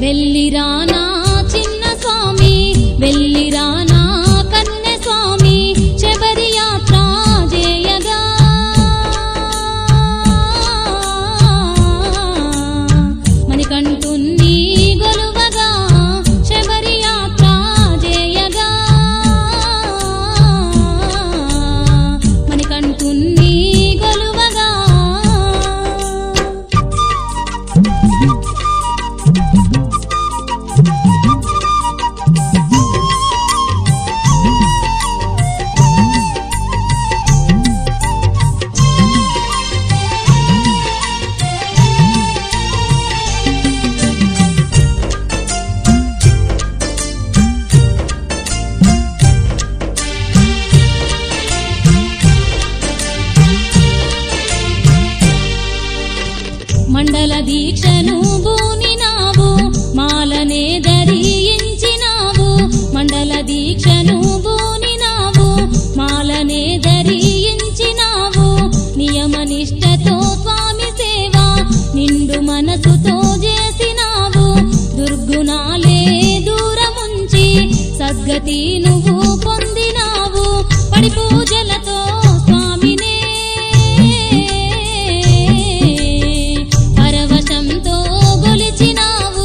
వెళ్ళిరానా చిన్న స్వామి వెళ్ళిరానా కన్నె స్వామి శబరి యాత్ర చేయగా మణికంఠున్ని గొలువగా శబరి యాత్ర చేయగా మణికంఠున్ని గొలువగా మండల దీక్షను బూనినావు మాలనే ధరించినావు మండల దీక్షను బూనినావు మాలనే ధరించినావు నియమనిష్టతో స్వామి సేవ నిండు మనసుతో చేసినావు దుర్గుణాలే దూరముంచి సద్గతి నువ్వు పొందినావు పడి పూజలతో స్వామినే పరవశంతో గొలిచినావు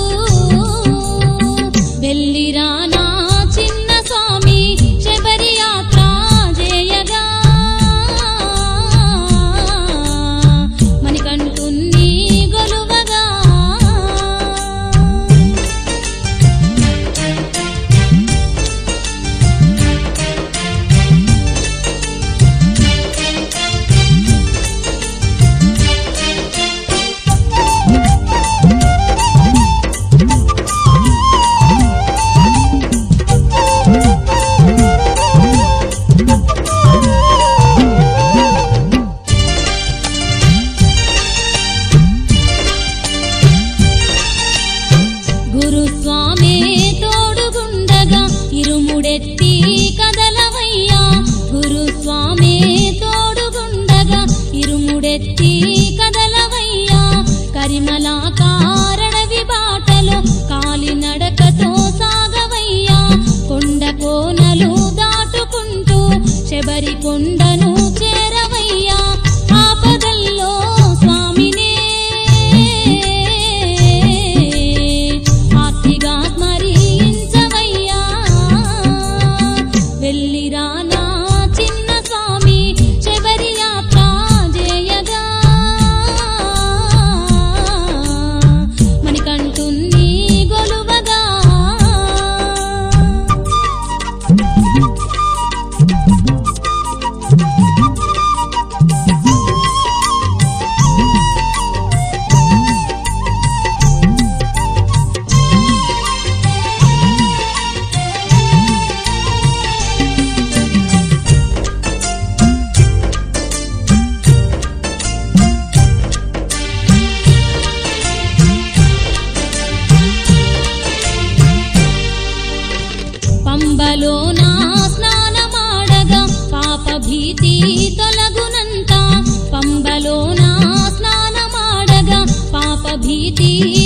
వెళ్ళిరానా చిన్న స్వామి శబరి యాత్ర చేయగా మణికంఠున్ని గొలువగా గురుస్వామే తోడుగుండగా ఇరుముడెత్తి కదలవయ్యా గురుస్వామే తోడుగుండగా ఇరుముడెత్తి కదలవయ్యా కరిమల కారణవి బాటలో కాలినడకతో సాగవయ్యా కొండ కోనలు దాటుకుంటూ శబరి కొండను చేరవయ్యా ఆపదల్లో స్వామినే ఆర్తిగా స్మరించవయ్యా వెళ్ళిరానా చిన్న స్వామి శబరి యాత్ర చేయగా మణికంఠున్ని గొలువగా పంబలో నా స్నానమాడగా పాప భీతి తొలగునంత పంబలో నా స్నానమాడగా పాప భీతి